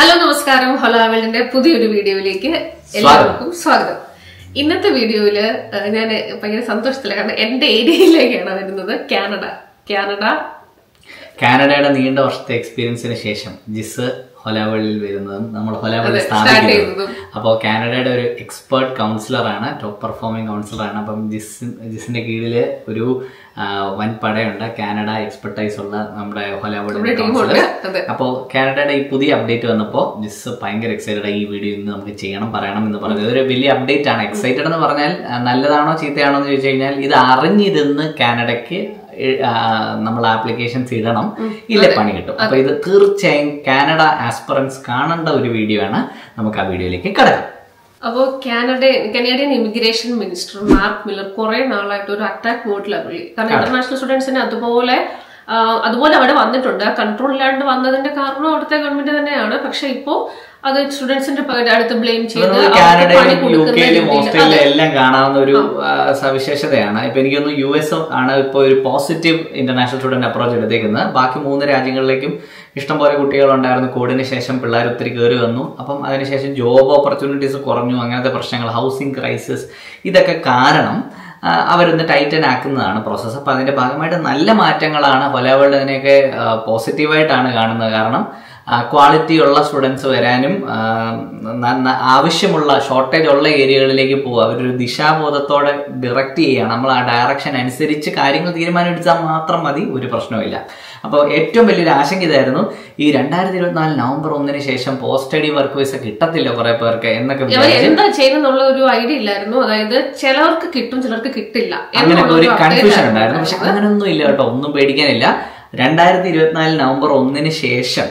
Hello നമസ്കാരം hello വേൾഡിന്റെ പുതിയൊരു വീഡിയോയിലേക്ക് എല്ലാവർക്കും സ്വാഗതം ഇന്നത്തെ വീഡിയോയില് ഞാൻ ഭയങ്കര സന്തോഷത്തിലാണ് കാരണം എന്റെ ഏരിയയിലേക്കാണ് വരുന്നത് കാനഡ കാനഡ കാനഡയുടെ നീണ്ട വർഷത്തെ എക്സ്പീരിയൻസിന് ശേഷം ജിസ് ഹൊലാവേളിൽ വരുന്നതും നമ്മൾ ഹൊലാവേളിൽ അതെ, start സ്ഥാപിക്കുന്നതും ചെയ്തതും. അപ്പോൾ കാനഡയുടെ ഒരു എക്സ്പേർട്ട് കൗൺസിലറാണ് ടോപ്പ് പെർഫോമിംഗ് കൗൺസിലറാണ് അപ്പം ജിസ് ജിസിന്റെ കീഴിൽ ഒരു ആ, വൻ പടയുണ്ട് കാനഡ എക്സ്പെർട്ടൈസ് ഉള്ള നമ്മുടെ ഹൊലാവേളിന്റെ നമ്മുടെ ടീമുണ്ട് കൗൺസിലർ അതെ അപ്പോൾ കാനഡയുടെ ഈ പുതിയ അപ്ഡേറ്റ് വന്നപ്പോൾ ജിസ് ഭയങ്കര എക്സൈറ്റഡ് ഈ വീഡിയോ ഇന്ന് നമുക്ക് ചെയ്യണം പറയണം എന്ന് പറഞ്ഞത് ഇതൊരു വലിയ അപ്ഡേറ്റ് ആണ് എക്സൈറ്റഡ് എന്ന് പറഞ്ഞാൽ ആ, നല്ലതാണോ ചീത്തയാണോ എന്ന് ചോദിച്ചു കഴിഞ്ഞാൽ ഇത് അറിഞ്ഞിരുന്ന് കാനഡയ്ക്ക് എ- ആ, നമ്മൾ ആപ്ലിക്കേഷൻസ് ഇടണം ഇല്ല പണി കിട്ടും അപ്പൊ ഇത് തീർച്ചയായും കാനഡ ആസ്പറൻസ് കാണേണ്ട ഒരു വീഡിയോ ആണ് നമുക്ക് ആ വീഡിയോയിലേക്ക് കിടക്കാം അപ്പോൾ Canada Canadian immigration minister Marc Miller കുറെ നാളായിട്ട് ഒരു അറ്റാക്ക് മോഡിലാണ് പുള്ളി കാരണം ഇന്റർനാഷണൽ സ്റ്റുഡൻസിന് അതുപോലെ ആ, അതുപോലെ അവിടെ വന്നിട്ടുണ്ട് കൺട്രോൾ ഇല്ലാണ്ട് വന്നതിന്റെ കാരണം അവിടുത്തെ ഗവൺമെന്റ് തന്നെയാണ് പക്ഷെ ഇപ്പോ അത് സ്റ്റുഡൻസിന്റെ അടുത്ത് ബ്ലെയിം ചെയ്ത് അവർക്ക് പണി കാനഡയിലും യു കൊടുക്കുന്ന കെയിലും രീതിയിൽ- ഓസ്ട്രേലിയയിലും എല്ലാം കാണാവുന്ന ഒരു ആ, സവിശേഷതയാണ് ഇപ്പൊ എനിക്കൊന്ന് യു എസ് ആണ് ഇപ്പൊ ഒരു പോസിറ്റീവ് ഇന്റർനാഷണൽ സ്റ്റുഡന്റ് അപ്രോച്ച് എടുത്തേക്കുന്നത് ബാക്കി മൂന്ന് രാജ്യങ്ങളിലേക്കും ഇഷ്ടംപോലെ കുട്ടികളുണ്ടായിരുന്നു കോവിഡിന് ശേഷം പിള്ളേർ ഒത്തിരി കയറി വന്നു അപ്പം അതിനുശേഷം ജോബ് ഓപ്പർച്യൂണിറ്റീസ് കുറഞ്ഞു അങ്ങനത്തെ പ്രശ്നങ്ങൾ ഹൗസിംഗ് ക്രൈസിസ് ഇതൊക്കെ കാരണം ആ, അവരൊന്ന് ടൈറ്റൻ ആക്കുന്നതാണ് പ്രോസസ്സ് അപ്പം അതിന്റെ ഭാഗമായിട്ട് നല്ല മാറ്റങ്ങളാണ് ഹൊലാവേൾഡ് അതിനെയൊക്കെ പോസിറ്റീവായിട്ടാണ് കാണുന്നത് കാരണം ക്വാളിറ്റി ഉള്ള സ്റ്റുഡൻസ് വരാനും ആ, ന- ന- ആവശ്യമുള്ള ഷോർട്ടേജ് ഉള്ള ഏരിയകളിലേക്ക് പോകുക അവരൊരു ദിശാബോധത്തോടെ ഡയറക്റ്റ് ചെയ്യുക നമ്മൾ ആ ഡയറക്ഷൻ അനുസരിച്ച് കാര്യങ്ങൾ തീരുമാനമെടുത്താൽ മാത്രം മതി ഒരു പ്രശ്നവുമില്ല അപ്പോൾ ഏറ്റവും വലിയൊരു ആശങ്ക ഇതായിരുന്നു ഈ രണ്ടായിരത്തി ഇരുപത്തിനാല് നവംബർ ഒന്നിന് ശേഷം പോസ്റ്റ് സ്റ്റഡി വർക്ക് വിസ കിട്ടത്തില്ല കുറെ പേർക്ക് എന്നൊക്കെ അവർ വിചാരിച്ച് എന്താ ചെയ്യുന്നുള്ള ഒരു ഐഡിയ ഇല്ലായിരുന്നു അതായത് ചിലർക്ക് കിട്ടും ചിലർക്ക് കിട്ടില്ല അങ്ങനെയൊക്കെ ഒരു എന്നുള്ള കൺഫ്യൂഷൻ update ഉണ്ടായിരുന്നു പക്ഷെ അങ്ങനൊന്നും ഇല്ല കേട്ടോ ഒന്നും പേടിക്കാനില്ല രണ്ടായിരത്തി ഇരുപത്തിനാല് നവംബർ ഒന്നിന് ശേഷം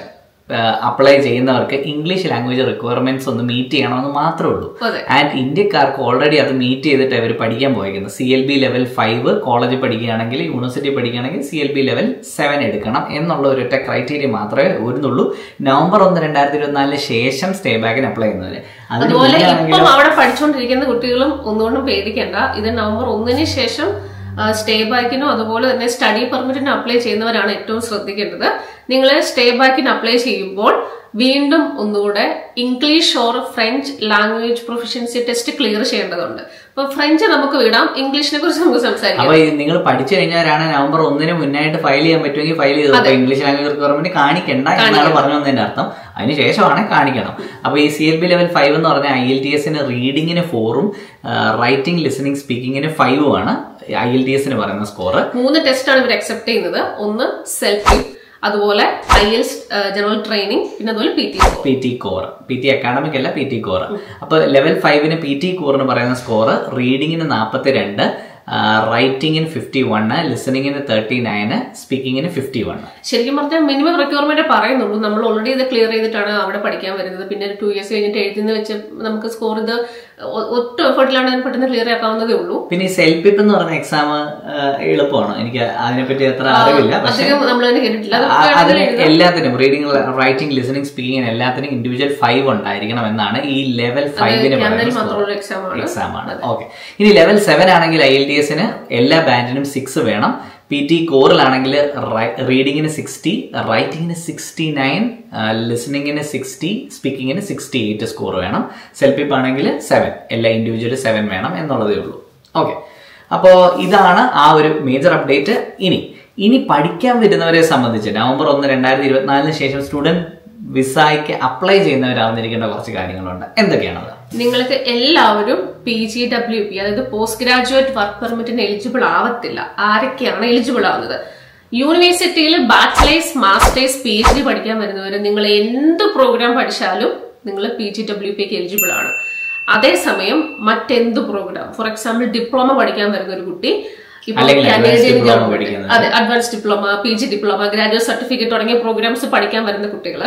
അപ്ലൈ ചെയ്യുന്നവർക്ക് ഇംഗ്ലീഷ് ലാംഗ്വേജ് റിക്വയർമെന്റ്സ് ഒന്ന് മീറ്റ് ചെയ്യണമെന്ന് മാത്രമേ ഉള്ളൂ അതെ. ആൻഡ് ഇന്ത്യക്കാർക്ക് ഓൾറെഡി അത് മീറ്റ് ചെയ്തിട്ട് അവർ പഠിക്കാൻ പോയിരിക്കുന്നത് C L B level five കോളേജിൽ പഠിക്കുകയാണെങ്കിൽ യൂണിവേഴ്സിറ്റി പഠിക്കുകയാണെങ്കിൽ C L B level seven എടുക്കണം എന്നുള്ള ഒരൊറ്റ ക്രൈറ്റീരിയ മാത്രമേ വരുന്നുള്ളൂ നവംബർ ഒന്ന് രണ്ടായിരത്തി ഇരുപത്തിനാലിന് ശേഷം സ്റ്റേ ബാക്കിന് അപ്ലൈ ചെയ്യുന്നതിന് അതിന് അതുപോലെ മുന്നേ ആണെങ്കിലോ- ഇപ്പം അവിടെ പഠിച്ചുകൊണ്ടിരിക്കുന്ന കുട്ടികളും ഒന്നുകൊണ്ടും പേടിക്കണ്ട ഇത് നവംബർ ഒന്നിന് ശേഷം സ്റ്റേ ബാക്കിനും അതുപോലെ തന്നെ സ്റ്റഡി പെർമിറ്റിനും അപ്ലൈ ചെയ്യുന്നവരാണ് ഏറ്റവും ശ്രദ്ധിക്കേണ്ടത് നിങ്ങൾ സ്റ്റേ ബാക്കിന് അപ്ലൈ ചെയ്യുമ്പോൾ വീണ്ടും ഒന്നുകൂടെ English or French language proficiency test clear ചെയ്യേണ്ടതുണ്ട് അപ്പൊ ഫ്രഞ്ച് നമുക്ക് വിടാം ഇംഗ്ലീഷിനെ കുറിച്ച് നമുക്ക് സംസാരിക്കാം അപ്പൊ നിങ്ങൾ പഠിച്ചു കഴിഞ്ഞവരാണ് നവംബർ ഒന്നിന് മുന്നായിട്ട് ഫയൽ ചെയ്യാൻ പറ്റുമെങ്കിൽ ഫയൽ ചെയ്തു അപ്പൊ ഇംഗ്ലീഷ് ലാംഗ്വേജ് റിക്വയർമെന്റ് കാണിക്കണ്ട എന്നാണ് പറഞ്ഞു വന്നതിന്റെ അർത്ഥം അതിന് ശേഷമാണ് കാണിക്കണം അപ്പൊ ഈ C L B level five എന്ന് പറഞ്ഞാൽ ഐ എൽ ടി എസിന് റീഡിങ്ങിന് ഫോറും റൈറ്റിംഗ് ലിസണിങ് സ്പീക്കിങ്ങിന് ഫൈവും ആണ് ഐ എൽ ടി എസിന് പറയുന്ന സ്കോർ മൂന്ന് ടെസ്റ്റാണ് ഇവർ അക്സെപ്റ്റ് ചെയ്യുന്നത് ഒന്ന് സെൽഫ് അതുപോലെ ഐ എൽസ് ജനറൽ ട്രെയിനിങ് പിന്നെ അതുപോലെ P T P T core P T academic അല്ല പി ടി കോർ അപ്പൊ ലെവൽ ഫൈവിന് പി ടി കോറിന് പറയുന്ന സ്കോർ റീഡിങ്ങിന് നാൽപ്പത്തി രണ്ട് റൈറ്റിങ്ങിന് ഫിഫ്റ്റി വണ് ലിസണിങ്ങിന് തേർട്ടി നയന് സ്പീക്കിങ്ങിന് ഫിഫ്റ്റി വണ് ശരിക്കും പറഞ്ഞാൽ മിനിമം റിക്വയർമെന്റ് പറയുന്നുള്ളൂ നമ്മൾ ഓൾറെഡി ഇത് ക്ലിയർ ചെയ്തിട്ടാണ് അവിടെ പഠിക്കാൻ വരുന്നത് പിന്നെ ടു ഇയേഴ്സ് കഴിഞ്ഞിട്ട് എഴുതുന്ന വെച്ച് നമുക്ക് സ്കോർ ഇത് ഒ- ഒട്ടും എഫേർട്ടിലാണ് അതിന് പെട്ടെന്ന് ക്ലിയർ ആക്കാവുന്നതേ ഉള്ളൂ പിന്നെ ഈ സെൽഫിപ്പ് എന്ന് പറയുന്ന എക്സാം എളുപ്പമാണ് എനിക്ക് അതിനെപ്പറ്റി അത്ര അറിവില്ല പക്ഷെ അധികം നമ്മൾ തന്നെ കേട്ടിട്ടില്ല അത് ആ- അതിന് എല്ലാത്തിനും റീഡിംഗ് റൈറ്റിംഗ് ലിസണിങ് സ്പീക്കിംഗ് എല്ലാത്തിനും ഇൻഡിവിജ്വൽ ഫൈവ് ഉണ്ടായിരിക്കണം എന്നാണ് ഈ ലെവൽ ഫൈവിന് കാനഡയിൽ മാത്രമുള്ള എക്സാം ആണ് എക്സാം ആണ് ഓക്കെ ഇനി ലെവൽ സെവൻ ആണെങ്കിൽ ഐ എൽ ടി എസിന് എല്ലാ ബാൻഡിനും സിക്സ് വേണം പി ടി കോറിലാണെങ്കിൽ റീഡിങ്ങിന് സിക്സ്റ്റി റൈറ്റിങ്ങിന് സിക്സ്റ്റി നയൻ ലിസണിങ്ങിന് സിക്സ്റ്റി സ്പീക്കിങ്ങിന് സിക്സ്റ്റി എയ്റ്റ് സ്കോർ വേണം സെൽഫിപ്പ് ആണെങ്കിൽ സെവൻ എല്ലാ ഇൻഡിവിജ്വൽ സെവൻ വേണം എന്നുള്ളതേ ഉള്ളൂ ഓക്കെ അപ്പോൾ ഇതാണ് ആ ഒരു മേജർ അപ്ഡേറ്റ് ഇനി ഇനി പഠിക്കാൻ വരുന്നവരെ സംബന്ധിച്ച് നവംബർ ഒന്ന് രണ്ടായിരത്തി ഇരുപത്തിനാലിന് ശേഷം സ്റ്റുഡന്റ് വിസയ്ക്ക് അപ്ലൈ ചെയ്യുന്നവർ അറിഞ്ഞിരിക്കേണ്ട കുറച്ച് കാര്യങ്ങളുണ്ട് എന്തൊക്കെയാണത് നിങ്ങൾക്ക് എല്ലാവരും പി ജി ഡബ്ല്യു പി അതായത് പോസ്റ്റ് ഗ്രാജുവേറ്റ് വർക്ക് പെർമിറ്റിന് എലിജിബിൾ ആവത്തില്ല ആരൊക്കെയാണ് എലിജിബിൾ ആവുന്നത് യൂണിവേഴ്സിറ്റിയിൽ bachelors masters P H D പഠിക്കാൻ വരുന്നവർ നിങ്ങൾ എന്ത് പ്രോഗ്രാം പഠിച്ചാലും നിങ്ങൾ പി ജി ഡബ്ല്യു പിക്ക് എലിജിബിൾ ആണ് അതേസമയം മറ്റെന്ത് പ്രോഗ്രാം ഫോർ എക്സാമ്പിൾ ഡിപ്ലോമ പഠിക്കാൻ വരുന്ന ഒരു കുട്ടി ഇപ്പോൾ അല്ലെങ്കിൽ advanced കനേഡിയൻ diploma ഗവൺമെന്റ് പഠിക്കുന്നത്. അതെ advance diploma P G diploma graduate certificate തുടങ്ങിയ പ്രോഗ്രാംസ് പഠിക്കാൻ വരുന്ന കുട്ടികൾ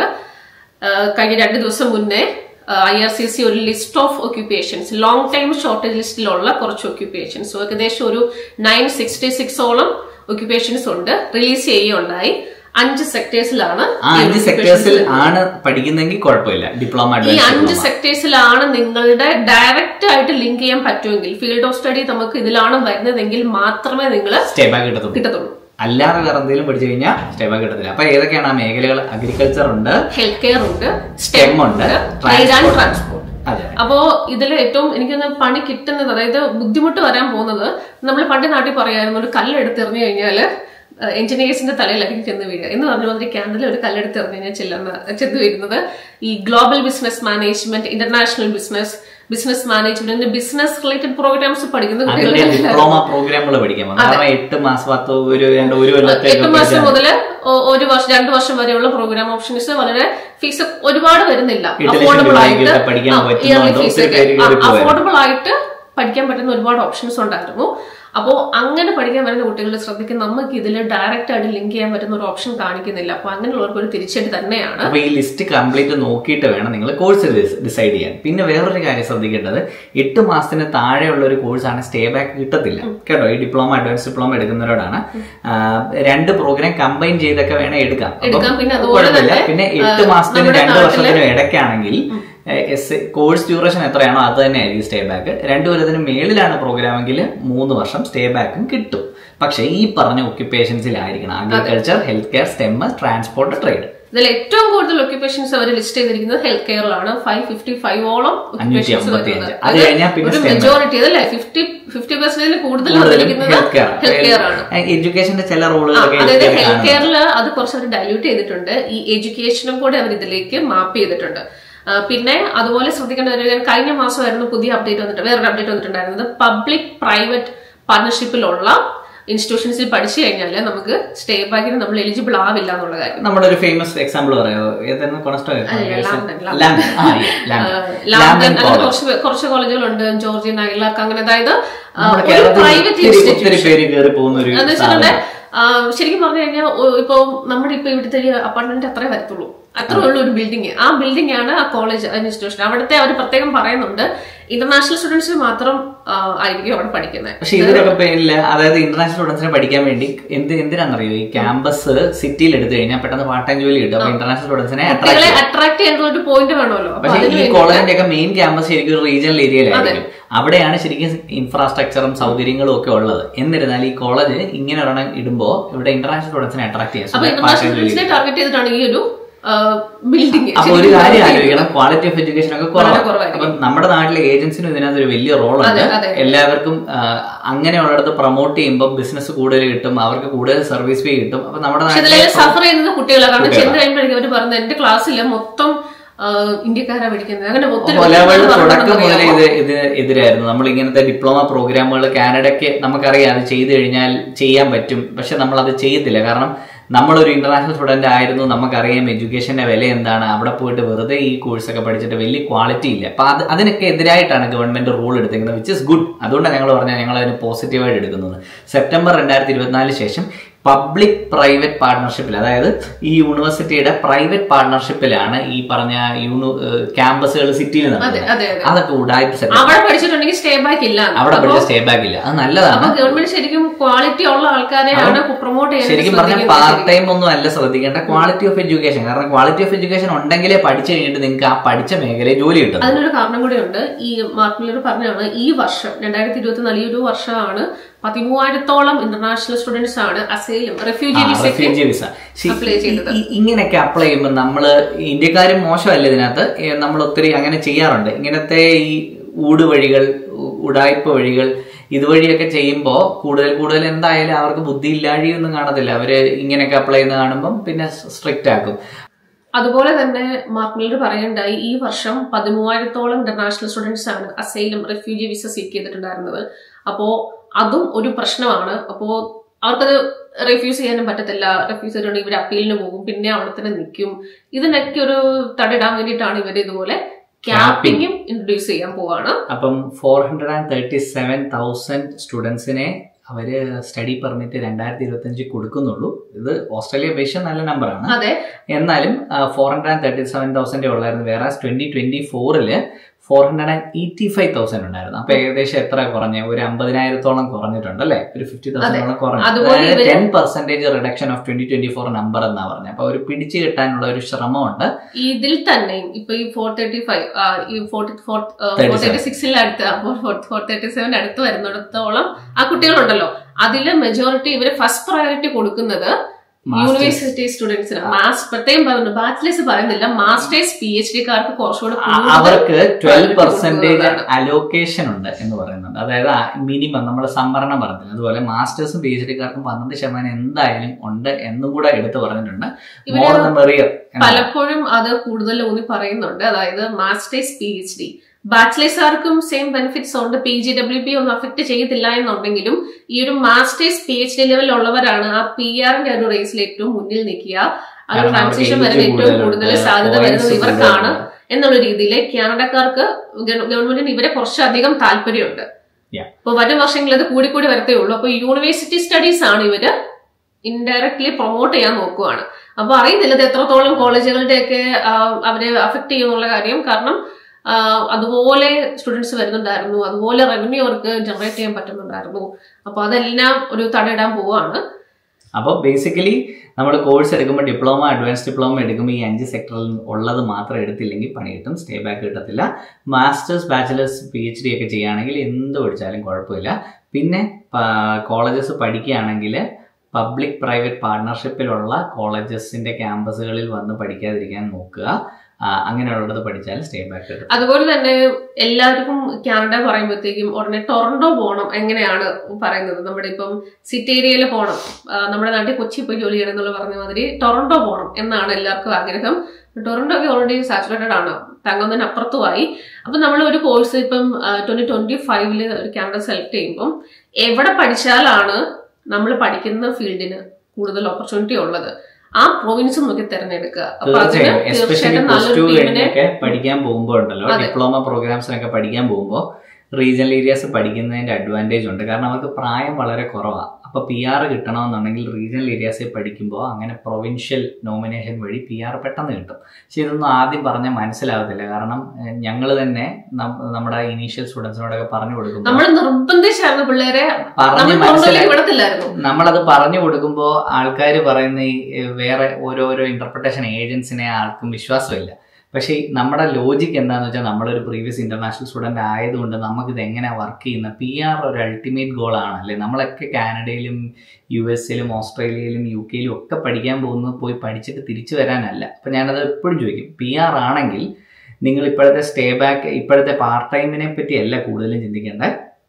കഴിഞ്ഞ രണ്ട് ദിവസം മുന്നേ ഐ ആർ സി സി ഒരു list of occupations long time shortage ലിസ്റ്റിലുള്ള കുറച്ച് ഒക്യുപ്പേഷൻസ് ഏകദേശം ഒരു നയൻ സിക്സ്റ്റി സിക്സോളം ഒക്യുപ്പേഷൻസ് ഉണ്ട് റിലീസ് ചെയ്യുകയുണ്ടായി അഞ്ച് സെക്ടേഴ്സിലാണ് ആ അഞ്ച് സെക്ടേഴ്സിൽ ആണ് പഠിക്കുന്നെങ്കിൽ കുഴപ്പമില്ല ഡിപ്ലോമ ഈ അഞ്ച് സെക്ടേഴ്സിലാണ് നിങ്ങളുടെ ഡയറക്റ്റ് ആയിട്ട് ലിങ്ക് ചെയ്യാൻ പറ്റുമെങ്കിൽ ഫീൽഡ് ഓഫ് സ്റ്റഡി നമുക്ക് ഇതിലാണ് വരുന്നതെങ്കിൽ മാത്രമേ നിങ്ങൾ സ്റ്റേ ബാക്ക് കിട്ടത്തുള്ളൂ കിട്ടത്തുള്ളൂ അല്ലാതെ വേറെ എന്തെങ്കിലും പഠിച്ചു കഴിഞ്ഞാൽ സ്റ്റേ ബാക്ക് കിട്ടത്തില്ല അപ്പൊ ഏതൊക്കെയാണ് ആ മേഖലകൾ അഗ്രികൾച്ചർ ഉണ്ട് ഹെൽത്ത് കെയർ ഉണ്ട് STEM ഉണ്ട്, ട്രേഡ് ആൻഡ് transport. ട്രാൻസ്പോർട്ട് അതെ അപ്പോ ഇതിൽ ഏറ്റവും എനിക്കൊന്ന് പണി കിട്ടുന്നത് അതായത് ബുദ്ധിമുട്ട് വരാൻ പോകുന്നത് നമ്മൾ പണ്ട് നാട്ടിൽ പറയായിരുന്നു ഒരു കല്ലെടുത്തെറിഞ്ഞു കഴിഞ്ഞാല് എഞ്ചിനീയേഴ്സിന്റെ തലയിലായിരിക്കും ചെന്ന് വീഴുക എന്ന് പറഞ്ഞ മാതിരി ക്യാൻഡിൽ ഒരു കല്ലെടുത്ത് എറിഞ്ഞു കഴിഞ്ഞാൽ ചെല്ലുന്ന ചെന്ന് വീഴുന്നത് ഈ global business management international business business management business related programs പഠിക്കുന്ന അതിന്റെ കുട്ടികൾ ഡിപ്ലോമ പ്രോഗ്രാമുകൾ പഠിക്കാൻ പോകും കാരണം എട്ട് മാസം പത്ത് ഒരു രണ്ട് ഒരു കൊല്ലത്തേക്ക് എട്ട് മാസം മുതൽ ഒരു വർഷം രണ്ടു വർഷം വരെയുള്ള പ്രോഗ്രാം ഓപ്ഷൻസ് വളരെ ഫീസ് ഒരുപാട് വരുന്നില്ല എട്ട് ലക്ഷം അഫോർഡബിൾ രൂപയ്ക്ക് ആയിട്ട് പഠിക്കാൻ പറ്റുന്ന ഇയർലി ഒത്തിരി ഫീസ് പേര് കയറി പോവായിരുന്നു. അഫോർഡബിൾ ആയിട്ട് പഠിക്കാൻ പറ്റുന്ന ഒരുപാട് ഓപ്ഷൻസ് ഉണ്ടായിരുന്നു അപ്പോൾ അങ്ങനെ പഠിക്കാൻ വരുന്ന കുട്ടികൾ ശ്രദ്ധിക്കും നമുക്ക് ഇതിൽ ഡയറക്റ്റ് ആയിട്ട് ലിങ്ക് ചെയ്യാൻ പറ്റുന്ന ഒരു ഓപ്ഷൻ കാണിക്കുന്നില്ല അപ്പൊ അങ്ങനെയുള്ളവർക്ക് ഒരു തിരിച്ചടി തന്നെയാണ് അപ്പൊ ഈ ലിസ്റ്റ് കംപ്ലീറ്റ് നോക്കിയിട്ട് വേണം നിങ്ങൾ കോഴ്സ് ഡിസൈഡ് ചെയ്യാൻ പിന്നെ വേറൊരു കാര്യം ശ്രദ്ധിക്കേണ്ടത് എട്ട് മാസത്തിന് താഴെയുള്ള ഒരു കോഴ്സാണ് സ്റ്റേ ബാക്ക് കിട്ടത്തില്ല കേട്ടോ ഈ ഡിപ്ലോമ അഡ്വാൻസ് ഡിപ്ലോമ എടുക്കുന്നവരോടാണ് ആ, രണ്ട് പ്രോഗ്രാം കമ്പൈൻ ചെയ്തൊക്കെ വേണേ എടുക്കാം അപ്പം എടുക്കാം. പിന്നെ അതുപോലെ കുഴപ്പമില്ല. തന്നെ, പിന്നെ ആ, എട്ട് മാസത്തിനും നമ്മുടെ രണ്ട് നാട്ടിലെ- വർഷത്തിനും ഇടയ്ക്കാണെങ്കിൽ എസ് കോഴ്സ് ഡ്യൂറേഷൻ എത്രയാണോ അത് തന്നെയായിരിക്കും സ്റ്റേ ബാക്ക് രണ്ടു കൊല്ലത്തിന് മേളിലാണ് പ്രോഗ്രാമെങ്കിൽ മൂന്ന് വർഷം സ്റ്റേ ബാക്കും കിട്ടും പക്ഷേ ഈ പറഞ്ഞ ഒക്യുപ്പേഷൻസിലായിരിക്കണം agriculture health care STEM transport trade ഇതിൽ ഏറ്റവും കൂടുതൽ ഒക്യുപ്പേഷൻസ് അവർ ലിസ്റ്റ് ചെയ്തിരിക്കുന്നത് ഹെൽത്ത് കെയറിലാണ് ഫൈവ് ഫിഫ്റ്റി ഫൈവോളം അഞ്ഞൂറ്റി അമ്പത്തിയഞ്ച്. അത് കഴിഞ്ഞാൽ പിന്നെ ഒരു STEM. മെജോറിറ്റി അതല്ലേ ഫിഫ്റ്റി ഫിഫ്റ്റി പെർസെന്റിൽ കൂടുതൽ കൂടുതലും വന്നിരിക്കുന്നത് ഹെൽത്ത് കെയർ ഹെൽത്ത് കെയർ ആണ് എഡ്യൂക്കേഷന്റെ ചില റോളുകളൊക്കെ അതായത് health care ഹെൽത്ത് കാണുന്നുണ്ട്. കെയറിൽ അത് കുറച്ച് അവർ ഡൈല്യൂട്ട് ചെയ്തിട്ടുണ്ട് ഈ എഡ്യൂക്കേഷനും കൂടെ അവർ ഇതിലേക്ക് മാപ്പ് ചെയ്തിട്ടുണ്ട് ആ, പിന്നെ അതുപോലെ ശ്രദ്ധിക്കേണ്ട ഒരു കാര്യം, കഴിഞ്ഞ മാസമായിരുന്നു പുതിയ അപ്ഡേറ്റ് വന്നിട്ട് വേറൊരു അപ്ഡേറ്റ് വന്നിട്ടുണ്ടായിരുന്നത് പബ്ലിക് പ്രൈവറ്റ് പാർട്ണർഷിപ്പിലുള്ള ഇൻസ്റ്റിറ്റ്യൂഷൻസിൽ പഠിച്ചു കഴിഞ്ഞാൽ നമുക്ക് സ്റ്റേ ബാക്കിന് നമ്മൾ എലിജിബിൾ ആവില്ല എന്നുള്ള കാര്യം നമ്മുടെ ഒരു ഫേമസ് എക്സാമ്പിൾ പറയാമോ ഏതായിരുന്നു കൊണസ്റ്റോ ലാംഡൻ, ലാംഡൻ അങ്ങനെ കുറച്ച് കുറച്ച് കോളേജുകളുണ്ട് ജോർജിയ നൈലാക്ക് അങ്ങനെ അതായത് ആ, നമ്മുടെ ഒരു കേരളത്തിൽ പ്രൈവറ്റ് ഒത്തിരി ഇൻസ്റ്റിറ്റ്യൂഷൻ ഒത്തിരി പേര് കയറി പോകുന്ന ഒരു എന്ന് വെച്ചിട്ടുണ്ടെങ്കിൽ ശരിക്കും പറഞ്ഞു കഴിഞ്ഞാൽ ഇപ്പൊ നമ്മുടെ ഇപ്പൊ ഇവിടുത്തെ ഈ അപ്പാർട്ട്മെന്റ് അത്രേ വരത്തുള്ളൂ അത്രേ ഉള്ളൂ ഒരു ബിൽഡിംഗ് ആ ബിൽഡിംഗ് ആണ് ആ കോളേജ് ഇൻസ്റ്റിറ്റ്യൂഷൻ അവിടുത്തെ അവർ പ്രത്യേകം പറയുന്നുണ്ട് ഇന്റർനാഷണൽ സ്റ്റുഡൻസിന് മാത്രം ആ, ആയിരിക്കും അവിടെ പഠിക്കുന്നത് പക്ഷെ ഇതിനൊക്കെ പേരില്ല അതായത് ഇന്റർനാഷണൽ സ്റ്റുഡൻസിനെ പഠിക്കാൻ വേണ്ടി എന്ത് എന്തിനാണെന്നറിയോ ഈ ക്യാമ്പസ് സിറ്റിയിൽ എടുത്തു കഴിഞ്ഞാൽ പെട്ടെന്ന് പാർട്ട് ടൈം ജോലി കിട്ടും അപ്പൊ ഇന്റർനാഷണൽ സ്റ്റുഡൻസിനെ അട്രാക്ട് കുട്ടികളെ അട്രാക്ട് ചെയ്യുന്ന ഒരു പോയിന്റ് വേണമല്ലോ അപ്പൊ പക്ഷെ അതിന് ഈ വേണ്ടി കോളേജിന്റെ ഒക്കെ മെയിൻ ക്യാമ്പസ് ശരിക്കും ഒരു റീജിയണൽ ഏരിയയിലായിരിക്കും അവിടെയാണ് ശരിക്കും ഇൻഫ്രാസ്ട്രക്ചറും സൗകര്യങ്ങളും ഒക്കെ ഉള്ളത് എന്നിരുന്നാൽ ഈ കോളേജ് ഇങ്ങനെ ഒരെണ്ണം ഇടുമ്പോ ഇവിടെ ഇന്റർനാഷണൽ സ്റ്റുഡൻസിനെ അട്രാക്ട് അപ്പൊ ചെയ്യാൻ ഇന്റർനാഷണൽ സ്റ്റുഡൻസിനെ ടാർഗറ്റ് ചെയ്തിട്ടാണ് ഈ ഒരു ബിൽഡിംഗ് അപ്പൊ ഒരു കാര്യം ആലോചിക്കണം ക്വാളിറ്റി ഓഫ് എഡ്യൂക്കേഷൻ ഒക്കെ വളരെ കുറവാണ് കുറവായിരിക്കും. അപ്പൊ നമ്മുടെ നാട്ടിലെ ഏജൻസിനും ഇതിനകത്ത് ഒരു വലിയ റോളുണ്ട് അതെ, അതെ. എല്ലാവർക്കും ആ, അങ്ങനെയുള്ളിടത്ത് പ്രൊമോട്ട് ചെയ്യുമ്പോൾ ബിസിനസ് കൂടുതൽ കിട്ടും അവർക്ക് കൂടുതൽ സർവീസ് ഫീ കിട്ടും അപ്പൊ നമ്മുടെ പക്ഷെ നാട്ടിലെ ഇതിലെല്ലാം സഫർ ചെയ്യുന്നത് കുട്ടികളാണ് കാരണം ചെന്ന് കഴിയുമ്പോഴേക്കും അവർ പറഞ്ഞത് എന്റെ ക്ലാസ്സിൽ മൊത്തം ആ, ഇന്ത്യക്കാരാ പഠിക്കുന്നത് അങ്ങനെ ഒത്തിരി ലെവൽ കുട്ടികൾ തുടക്കം പറഞ്ഞിട്ടുണ്ടെന്ന് മുതലേ അറിയാമോ? ഇത് ഇത് എതിരായിരുന്നു നമ്മൾ ഇങ്ങനത്തെ ഡിപ്ലോമ പ്രോഗ്രാമുകൾ കാനഡയ്ക്ക് നമുക്കറിയാം അത് ചെയ്തു കഴിഞ്ഞാൽ ചെയ്യാൻ പറ്റും പക്ഷെ നമ്മൾ അത് ചെയ്യത്തില്ല കാരണം നമ്മളൊരു ഇന്റർനാഷണൽ സ്റ്റുഡന്റ് ആയിരുന്നു നമുക്കറിയാം എഡ്യൂക്കേഷന്റെ വില എന്താണ് അവിടെ പോയിട്ട് വെറുതെ ഈ കോഴ്സൊക്കെ പഠിച്ചിട്ട് വലിയ ക്വാളിറ്റി ഇല്ല അപ്പൊ അത് അതിനൊക്കെ എതിരായിട്ടാണ് ഗവൺമെന്റ് റൂൾ എടുത്തിരിക്കുന്നത് വിച്ച് ഇസ് ഗുഡ് അതുകൊണ്ടാണ് ഞങ്ങൾ പറഞ്ഞാൽ ഞങ്ങൾ അതിന് പോസിറ്റീവായിട്ട് എടുക്കുന്നത് സെപ്റ്റംബർ രണ്ടായിരത്തി ഇരുപത്തിനാലിന് ശേഷം പബ്ലിക് പ്രൈവറ്റ് പാർട്ണർഷിപ്പിൽ അതായത് ഈ യൂണിവേഴ്സിറ്റിയുടെ പ്രൈവറ്റ് പാർട്ണർഷിപ്പിലാണ് ഈ പറഞ്ഞ യൂണി ക്യാമ്പസുകൾ സിറ്റിയിൽ അതെ നടക്കുന്നത് അതെ അതെ അതൊക്കെ ഉടായ്പ സെറ്റ് അവിടെ പഠിച്ചിട്ടുണ്ടെങ്കിൽ സ്റ്റേ ബാക്ക് ഇല്ല അവിടെ പഠിച്ച സ്റ്റേ ബാക്ക് ഇല്ല അത് നല്ലതാണ് അപ്പൊ ഗവൺമെന്റ് ശരിക്കും ക്വാളിറ്റി ഉള്ള ആൾക്കാരെയാണ് പ്രൊമോട്ട് ചെയ്യാൻ ശരിക്കും പറഞ്ഞാൽ പാർട്ട് ടൈം ഒന്നും അല്ല ശ്രദ്ധിക്കേണ്ട ക്വാളിറ്റി ഓഫ് എഡ്യൂക്കേഷൻ കാരണം ക്വാളിറ്റി ഓഫ് എഡ്യൂക്കേഷൻ ഉണ്ടെങ്കിലേ പഠിച്ചു കഴിഞ്ഞിട്ട് നിങ്ങൾക്ക് ആ പഠിച്ച മേഖലയിൽ ജോലി കിട്ടും അതിനൊരു കാരണം കൂടി ഉണ്ട് ഈ മാർക്ക് മില്ലർ പറഞ്ഞാണ് ഈ വർഷം രണ്ടായിരത്തി ഇരുപത്തിനാല് ഈ ഒരു വർഷമാണ് പതിമൂവായിരത്തോളം ഇന്റർനാഷണൽ സ്റ്റുഡൻസ് ആണ് അസൈലും റെഫ്യൂജി വിസയ്ക്ക് റെഫ്യൂജി വിസ apply ചെയ്തത്. ഇങ്ങനെയൊക്കെ അപ്ലൈ ചെയ്യുമ്പോൾ നമ്മള് ഇന്ത്യക്കാരും മോശമല്ല ഇതിനകത്ത് ഏ, നമ്മൾ ഒത്തിരി അങ്ങനെ ചെയ്യാറുണ്ട് ഇങ്ങനത്തെ ഈ ഊടുവഴികൾ ഉ- ഉടായ്പ വഴികൾ ഇതുവഴിയൊക്കെ ചെയ്യുമ്പോൾ കൂടുതൽ കൂടുതൽ എന്തായാലും അവർക്ക് ബുദ്ധി ഇല്ലാഴിയൊന്നും കാണത്തില്ല അവര് ഇങ്ങനെയൊക്കെ അപ്ലൈ ചെയ്യുന്ന കാണുമ്പോൾ പിന്നെ സ്ട്രിക്റ്റ് ആക്കും അതുപോലെ തന്നെ മാർക്ക് മില്ലർ പറയുണ്ടായി ഈ വർഷം പതിമൂവായിരത്തോളം ഇന്റർനാഷണൽ സ്റ്റുഡൻസ് ആണ് അസൈലും റെഫ്യൂജി വിസ സീക്ക് ചെയ്തിട്ടുണ്ടായിരുന്നത് അപ്പോ അതും ഒരു പ്രശ്നമാണ് അപ്പോ അവർക്കത് റെഫ്യൂസ് ചെയ്യാനും പറ്റത്തില്ല റെഫ്യൂസ് ചെയ്തിട്ടുണ്ടെങ്കിൽ ഇവർ അപ്പീലിന് പോകും പിന്നെ അവിടെ തന്നെ നിൽക്കും ഇതിനൊക്കെ ഒരു തടിടാൻ വേണ്ടിയിട്ടാണ് ഇവർ ഇതുപോലെ ക്യാപ്പിങ്ങും ഇൻട്രൊഡ്യൂസ് ചെയ്യാൻ പോവാണ് അപ്പം four hundred and thirty seven thousand സ്റ്റുഡൻസിനെ അവര് സ്റ്റഡി പെർമിറ്റ് രണ്ടായിരത്തി ഇരുപത്തി അഞ്ച് കൊടുക്കുന്നുള്ളൂ ഇത് ഓസ്ട്രേലിയ അപേക്ഷ നല്ല നമ്പറാണ് അതെ എന്നാലും four hundred and thirty seven തൗസൻഡേ ഉള്ളായിരുന്നു വേറെ ട്വന്റി ട്വന്റി ഫോറില് four hundred and eighty five thousand ഉണ്ടായിരുന്നു അപ്പൊ ഏകദേശം എത്ര കുറഞ്ഞ ഒരു അമ്പതിനായിരത്തോളം കുറഞ്ഞിട്ടുണ്ട് അല്ലേ ഒരു ഫിഫ്റ്റി തൗസൻഡോളം കുറഞ്ഞു അതുപോലെ അതായത് ഇവര് ten percentage reduction of twenty twenty four number എന്നാ പറഞ്ഞത് അപ്പൊ ഒരു പിടിച്ചു കിട്ടാനുള്ള ഒരു ശ്രമമുണ്ട് ഇതിൽ തന്നെ ഇപ്പൊ ഈ ഫോർ തേർട്ടി ഫൈവ് ഈ ഫോർട്ടി ഫോർ ഫോർ തേർട്ടി സിക്സിൽ അടുത്ത് ഫോർ തേർട്ടി സെവൻ അടുത്ത് വരുന്നിടത്തോളം ആ കുട്ടികളുണ്ടല്ലോ അതില് മെജോറിറ്റി ഇവര് ഫസ്റ്റ് പ്രയോറിറ്റി കൊടുക്കുന്നത് യൂണിവേഴ്സിറ്റി സ്റ്റുഡൻസിന് മാസ് പ്രത്യേകം പറഞ്ഞു ബാച്ചിലേഴ്സ് പറയുന്നില്ല മാസ്റ്റേഴ്സ് പി എച്ച് ഡിക്കാർക്ക് കുറച്ചുകൂടെ ആ- കൂടുതൽ അവർക്ക് ട്വൽവ് പെർസെന്റേജ് കൊടുക്കുന്നതാണ്. അലോക്കേഷൻ ഉണ്ട് എന്ന് പറയുന്നുണ്ട് അതായത് മിനിമം നമ്മൾ സംവരണം പറഞ്ഞത് അതുപോലെ മാസ്റ്റേഴ്സും പി എച്ച് ഡിക്കാർക്കും പന്ത്രണ്ട് ശതമാനം എന്തായാലും ഉണ്ട് എന്നും കൂടെ എടുത്തു പറഞ്ഞിട്ടുണ്ട് ഇവര് മോർ ദ മെറിയർ പലപ്പോഴും അത് കൂടുതൽ ഊന്നി പറയുന്നുണ്ട് അതായത് മാസ്റ്റേഴ്സ് പി എച്ച് ഡി ബാച്ചിലേഴ്സുകാർക്കും സെയിം ബെനിഫിറ്റ്സ് ഉണ്ട് പി ജി ഡബ്ല്യു പി ഒന്നും അഫക്ട് ചെയ്തില്ല എന്നുണ്ടെങ്കിലും ഈ ഒരു മാസ്റ്റേഴ്സ് പി എച്ച് ഡി ലെവലിലുള്ളവരാണ് ആ പി ആറിന്റെ ഒരു റേസിൽ ഏറ്റവും മുന്നിൽ നിൽക്കുക അത് കാരണം ട്രാൻസിഷൻ അവർക്ക് വരുന്ന age ഏറ്റവും കൂടുതലുണ്ട്, കൂടുതൽ സാധ്യത points വരുന്നത് ഇവർക്കാണ് കൂടുതലുണ്ട്. എന്നുള്ള രീതിയിൽ കാനഡക്കാർക്ക് ഗവ- ഗവൺമെന്റിന് ഇവരെ കുറച്ചധികം താല്പര്യമുണ്ട് Yeah. അപ്പൊ വരും വർഷങ്ങളിൽ അത് കൂടി കൂടി വരത്തേ ഉള്ളൂ അപ്പൊ യൂണിവേഴ്സിറ്റി സ്റ്റഡീസ് ആണ് ഇവര് ഇൻഡയറക്ട്ലി പ്രൊമോട്ട് ചെയ്യാൻ നോക്കുവാണ് അപ്പൊ അറിയുന്നില്ല ഇത് എത്രത്തോളം കോളേജുകളുടെയൊക്കെ ആ, അവരെ അഫക്ട് ചെയ്യുന്നുള്ള കാര്യം കാരണം ആ, അതുപോലെ സ്റ്റുഡൻസ് വരുന്നുണ്ടായിരുന്നു അതുപോലെ റവന്യൂ അവർക്ക് ജനറേറ്റ് ചെയ്യാൻ പറ്റുന്നുണ്ടായിരുന്നു അപ്പൊ അതെല്ലാം ഒരു തടയിടാൻ പോവാണ് അപ്പോൾ ബേസിക്കലി നമ്മൾ കോഴ്സ് എടുക്കുമ്പോൾ ഡിപ്ലോമ അഡ്വാൻസ് ഡിപ്ലോമ എടുക്കുമ്പോൾ ഈ അഞ്ച് സെക്ടറിൽ ഉള്ളത് മാത്രം എടുത്തില്ലെങ്കിൽ പണി കിട്ടും സ്റ്റേ ബാക്ക് കിട്ടത്തില്ല masters bachelors P H D ഒക്കെ ചെയ്യുകയാണെങ്കിൽ എന്ത് പഠിച്ചാലും കുഴപ്പമില്ല പിന്നെ കോളേജസ് പഠിക്കുകയാണെങ്കിൽ പബ്ലിക് പ്രൈവറ്റ് പാർട്ട്ണർഷിപ്പിലുള്ള കോളേജസിന്റെ ക്യാമ്പസുകളിൽ വന്ന് പഠിക്കാതിരിക്കാൻ നോക്കുക ആ, അങ്ങനെയുള്ളത് പഠിച്ചാൽ സ്റ്റേ ബാക്ക് കിട്ടും അതുപോലെ തന്നെ എല്ലാവർക്കും കാനഡ പറയുമ്പോഴത്തേക്കും ഉടനെ ടൊറന്റോ പോകണം എങ്ങനെയാണ് പറയുന്നത് നമ്മുടെ ഇപ്പം സിറ്റി ഏരിയയിൽ പോകണം ആ, നമ്മുടെ നാട്ടിൽ കൊച്ചി പോയി ജോലി ചെയ്യണം എന്നുള്ള പറഞ്ഞ മാതിരി ടൊറന്റോ പോകണം എന്നാണ് എല്ലാവർക്കും ആഗ്രഹം ടൊറന്റോ ഒക്കെ ഓൾറെഡി സാച്ചുറേറ്റഡ് ആണ് തങ്ങുന്നതിന് അപ്പുറത്തുമായി അപ്പൊ നമ്മൾ ഒരു കോഴ്സ് ഇപ്പം ട്വന്റി ട്വന്റി ഫൈവില് ഒരു കാനഡ സെലക്ട് ചെയ്യുമ്പം എവിടെ പഠിച്ചാലാണ് നമ്മൾ പഠിക്കുന്ന ഫീൽഡിന് കൂടുതൽ ഓപ്പർച്യൂണിറ്റി ഉള്ളത് ആ പ്രൊവിൻസ് നോക്കി തിരഞ്ഞെടുക്കുക അപ്പൊ അതിന് തീർച്ചയായും എസ്പെഷ്യലി തീർച്ചയായിട്ടും പ്ലസ് ടു നല്ലൊരു ടീമിനെ കഴിഞ്ഞൊക്കെ പഠിക്കാൻ പോകുമ്പോൾ ഉണ്ടല്ലോ അതെ. ഡിപ്ലോമ പ്രോഗ്രാംസിനൊക്കെ പഠിക്കാൻ പോകുമ്പോൾ റീജിയണൽ ഏരിയാസ് പഠിക്കുന്നതിന്റെ അഡ്വാൻറ്റേജ് ഉണ്ട് കാരണം അവർക്ക് പ്രായം വളരെ കുറവാണ് അപ്പൊ പി ആർ കിട്ടണമെന്നുണ്ടെങ്കിൽ റീജിയണൽ ഏരിയാസിൽ പഠിക്കുമ്പോൾ അങ്ങനെ പ്രൊവിൻഷ്യൽ നോമിനേഷൻ വഴി പി ആർ പെട്ടെന്ന് കിട്ടും പക്ഷെ ഇതൊന്നും ആദ്യം പറഞ്ഞാൽ മനസ്സിലാവത്തില്ല കാരണം ഞങ്ങൾ തന്നെ നം- നമ്മുടെ ഇനീഷ്യൽ സ്റ്റുഡൻസിനോടൊക്കെ പറഞ്ഞു കൊടുക്കുമ്പോൾ നമ്മൾ നിർബന്ധിച്ചായിരുന്നു പിള്ളേരെ പറഞ്ഞ് നമ്മൾ മനസ്സിലാക്കി പുറത്തോട്ടേക്ക് വിടത്തില്ലായിരുന്നു നമ്മളത് പറഞ്ഞു കൊടുക്കുമ്പോൾ ആൾക്കാർ പറയുന്ന ഈ ഏഹ്, വേറെ ഓരോരോ ഇന്റർപ്രിട്ടേഷൻ ഏജൻസിനെ ആർക്കും വിശ്വാസമില്ല പക്ഷേ ഈ നമ്മുടെ ലോജിക്ക് എന്താണെന്ന് വെച്ചാൽ നമ്മളൊരു പ്രീവിയസ് ഇന്റർനാഷണൽ സ്റ്റുഡന്റ് ആയതുകൊണ്ട് നമുക്കിത് എങ്ങനെ വർക്ക് ചെയ്യുന്ന പി ആർ ഒരു അൾട്ടിമേറ്റ് ഗോൾ ആണല്ലേ നമ്മളൊക്കെ കാനഡയിലും യു എസിലും ഓസ്ട്രേലിയയിലും യു കെയിലും ഒക്കെ പഠിക്കാൻ പോകുന്നത് പോയി പഠിച്ചിട്ട് തിരിച്ചു വരാനല്ല അപ്പം ഞാനത് എപ്പോഴും ചോദിക്കും പി ആർ ആണെങ്കിൽ നിങ്ങൾ ഇപ്പോഴത്തെ സ്റ്റേ ബാക്ക് ഇപ്പോഴത്തെ പാർട്ട് ടൈമിനെ പറ്റിയല്ല കൂടുതലും ചിന്തിക്കേണ്ടത്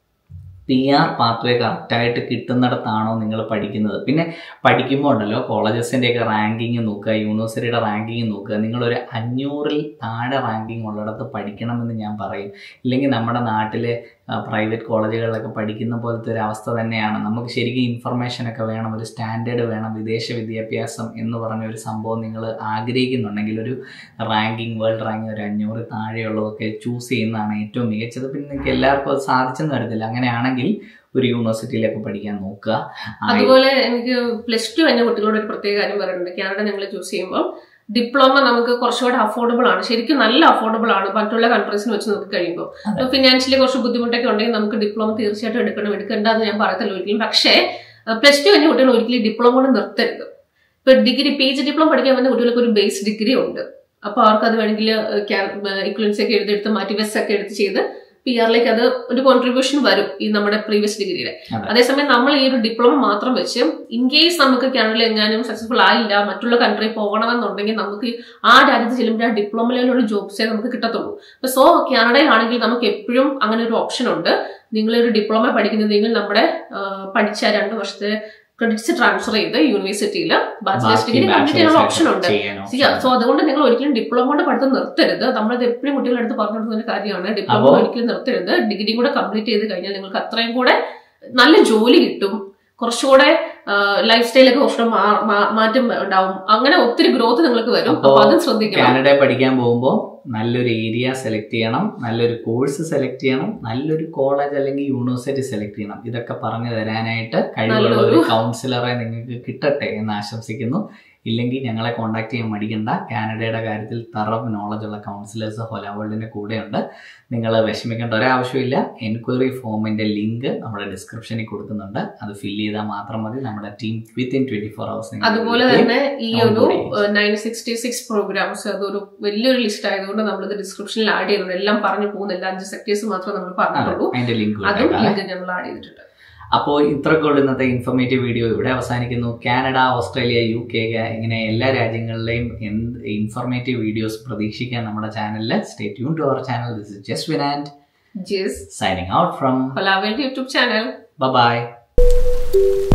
പി ആർ പാത്വേ കറക്റ്റായിട്ട് കിട്ടുന്നിടത്താണോ നിങ്ങൾ പഠിക്കുന്നത് പിന്നെ പഠിക്കുമ്പോൾ ഉണ്ടല്ലോ കോളേജസിൻ്റെയൊക്കെ റാങ്കിങ് നോക്കുക യൂണിവേഴ്സിറ്റിയുടെ റാങ്കിങ് നോക്കുക നിങ്ങളൊരു അഞ്ഞൂറിൽ താഴെ റാങ്കിങ് ഉള്ളിടത്ത് പഠിക്കണമെന്ന് ഞാൻ പറയും ഇല്ലെങ്കിൽ നമ്മുടെ നാട്ടിലെ പ്രൈവറ്റ് കോളേജുകളിലൊക്കെ പഠിക്കുന്ന പോലത്തെ ഒരു അവസ്ഥ തന്നെയാണ് നമുക്ക് ശരിക്കും ഇൻഫർമേഷനൊക്കെ വേണം ഒരു സ്റ്റാൻഡേർഡ് വേണം വിദേശ വിദ്യാഭ്യാസം എന്ന് പറഞ്ഞ ഒരു സംഭവം നിങ്ങൾ ആഗ്രഹിക്കുന്നുണ്ടെങ്കിൽ ഒരു റാങ്കിങ് വേൾഡ് റാങ്കിങ് ഒരു അഞ്ഞൂറ് താഴെയുള്ളതൊക്കെ ചൂസ് ചെയ്യുന്നതാണ് ഏറ്റവും മികച്ചത് പിന്നെ നിങ്ങൾക്ക് എല്ലാവർക്കും അത് സാധിച്ചെന്ന് വരത്തില്ല അങ്ങനെയാണെങ്കിൽ ഒരു യൂണിവേഴ്സിറ്റിയിലൊക്കെ പഠിക്കാൻ നോക്കുക ആ, അതുപോലെ എനിക്ക് പ്ലസ് ടു കഴിഞ്ഞ കുട്ടികളോട് ഒരു പ്രത്യേക കാര്യം പറയുന്നുണ്ട് കാനഡ ഞങ്ങൾ ചൂസ് ചെയ്യുമ്പോൾ ഡിപ്ലോമ നമുക്ക് കുറച്ചുകൂടെ അഫോർഡബിൾ ആണ് ശരിക്കും നല്ല അഫോർഡബിൾ ആണ് മറ്റുള്ള കൺട്രീസിന് വെച്ച് നോക്കി കഴിയുമ്പോൾ അതെ. ഫിനാൻഷ്യലി കുറച്ച് ബുദ്ധിമുട്ടൊക്കെ ഉണ്ടെങ്കിൽ നമുക്ക് ഡിപ്ലോമ തീർച്ചയായിട്ടും എടുക്കണം എടുക്കണ്ട എന്ന് ഞാൻ പറയത്തില്ല ഒരിക്കലും പക്ഷേ പ്ലസ് ടു കഴിഞ്ഞ കുട്ടികൾ ഒരിക്കലും ഡിപ്ലോമ കൊണ്ട് നിർത്തരുത് ഇപ്പൊ ഡിഗ്രി പി ജി ഡിപ്ലോമ പഠിക്കാൻ വന്ന കുട്ടികൾക്ക് ഒരു ബേസ് ഡിഗ്രി ഉണ്ട് അപ്പൊ അവർക്ക് അത് വേണമെങ്കിൽ ഇക്വലൻസ് ഒക്കെ എഴുതെടുത്ത് മാറ്റി വെസ് ഒക്കെ എടുത്ത് ചെയ്ത് പി ആറിലേക്ക് അത് ഒരു കോൺട്രിബ്യൂഷൻ വരും ഈ നമ്മുടെ പ്രീവിയസ് ഡിഗ്രിയുടെ അതെ. അതേസമയം നമ്മൾ ഈ ഒരു ഡിപ്ലോമ മാത്രം വെച്ച് ഇൻ കേസ് നമുക്ക് കാനഡയിൽ എങ്ങാനും സക്സസ്ഫുൾ ആയില്ല മറ്റുള്ള കൺട്രി പോകണമെന്നുണ്ടെങ്കിൽ നമുക്ക് ആ രാജ്യത്ത് ചെല്ലുമ്പോൾ ആ ഡിപ്ലോമ ലെവലുള്ള ജോബ്സേ നമുക്ക് കിട്ടത്തുള്ളൂ അപ്പൊ സോ കാനഡയിലാണെങ്കിൽ നമുക്ക് എപ്പോഴും അങ്ങനെ ഒരു ഓപ്ഷൻ ഉണ്ട് നിങ്ങൾ ഒരു ഡിപ്ലോമ പഠിക്കുന്നുണ്ടെങ്കിൽ നമ്മുടെ ആ, പഠിച്ച രണ്ട് വർഷത്തെ ക്രെഡിറ്റ്സ് ട്രാൻസ്ഫർ ചെയ്ത് യൂണിവേഴ്സിറ്റിയിൽ ബാച്ചിലേഴ്സ് ബാക്കി ഡിഗ്രി കംപ്ലീറ്റ് ചെയ്യാനുള്ള ഓപ്ഷൻ bachelor's ഉണ്ട് ചെയ്യാൻ option ഉണ്ട്. സോ അതുകൊണ്ട് നിങ്ങൾ ഒരിക്കലും ഡിപ്ലോമ കൊണ്ട് പഠിത്തം നിർത്തരുത് നമ്മളത് എപ്പോഴും കുട്ടികളുടെ അടുത്ത് പറഞ്ഞു കൊടുക്കുന്ന ഒരു കാര്യമാണ് ഡിപ്ലോമ അപ്പോ- ഒരിക്കലും നിർത്തരുത് ഡിഗ്രി കൂടെ കംപ്ലീറ്റ് ചെയ്ത് കഴിഞ്ഞാൽ നിങ്ങൾക്ക് അത്രയും കൂടെ നല്ല ജോലി കിട്ടും കുറച്ചുകൂടെ ലൈഫ് സ്റ്റൈലൊക്കെ കുറച്ചുകൂടെ മാ- മാ- മാറ്റം ഉണ്ടാവും അങ്ങനെ ഒത്തിരി ഗ്രോത്ത് നിങ്ങൾക്ക് വരും അപ്പോ അപ്പൊ അതും ശ്രദ്ധിക്കണം കാനഡ പഠിക്കാൻ പോകുമ്പോൾ നല്ലൊരു ഏരിയ സെലക്ട് ചെയ്യണം നല്ലൊരു കോഴ്സ് സെലക്ട് ചെയ്യണം നല്ലൊരു കോളേജ് അല്ലെങ്കിൽ യൂണിവേഴ്സിറ്റി സെലക്ട് ചെയ്യണം ഇതൊക്കെ പറഞ്ഞു തരാനായിട്ട് കഴിവുള്ള ഒരു നല്ലൊരു- കൗൺസിലറെ നിങ്ങൾക്ക് കിട്ടട്ടെ എന്ന് ആശംസിക്കുന്നു ഇല്ലെങ്കിൽ ഞങ്ങളെ കോൺടാക്ട് ചെയ്യാൻ മടിക്കണ്ട കാനഡയുടെ കാര്യത്തിൽ തറവ് നോളജ് ഉള്ള കൗൺസിലേഴ്സ് ഹൊല വേൾഡിൻ്റെ കൂടെയുണ്ട് നിങ്ങൾ വിഷമിക്കേണ്ട ഒരാവശ്യമില്ല എൻക്വയറി ഫോമിൻ്റെ ലിങ്ക് നമ്മുടെ ഡിസ്ക്രിപ്ഷനിൽ കൊടുക്കുന്നുണ്ട് അത് ഫില്ല് ചെയ്താൽ മാത്രം മതി നമ്മുടെ team within twenty four hours അതുപോലെ തന്നെ ഈ ഒരു onboarding. Nine sixty six programs അതൊരു വലിയൊരു ലിസ്റ്റ് ആയതുകൊണ്ട് നമ്മളിത് ഡിസ്ക്രിപ്ഷനിൽ ആഡ് ചെയ്യുന്നുണ്ട് എല്ലാം പറഞ്ഞു പോകുന്നില്ല അഞ്ച് സെക്ടേഴ്സ് മാത്രമേ നമ്മൾ പറഞ്ഞിട്ടുള്ളൂ അതിന്റെ ലിങ്ക് അതും ലിങ്ക് നമ്മൾ ആഡ് ചെയ്തിട്ടുണ്ട് അപ്പോൾ ഇത്രക്കുള്ള ഇന്നത്തെ ഇൻഫർമേറ്റീവ് വീഡിയോ ഇവിടെ അവസാനിക്കുന്നു കാനഡ ഓസ്ട്രേലിയ യു കെ ഇങ്ങനെ എല്ലാ രാജ്യങ്ങളിലെയും എന്ത് ഇൻഫർമേറ്റീവ് വീഡിയോസ് പ്രതീക്ഷിക്കാൻ നമ്മുടെ ചാനലിൽ stay tune to our channel this is just വിനാൻഡ് Jis signing out from Holaworld YouTube channel by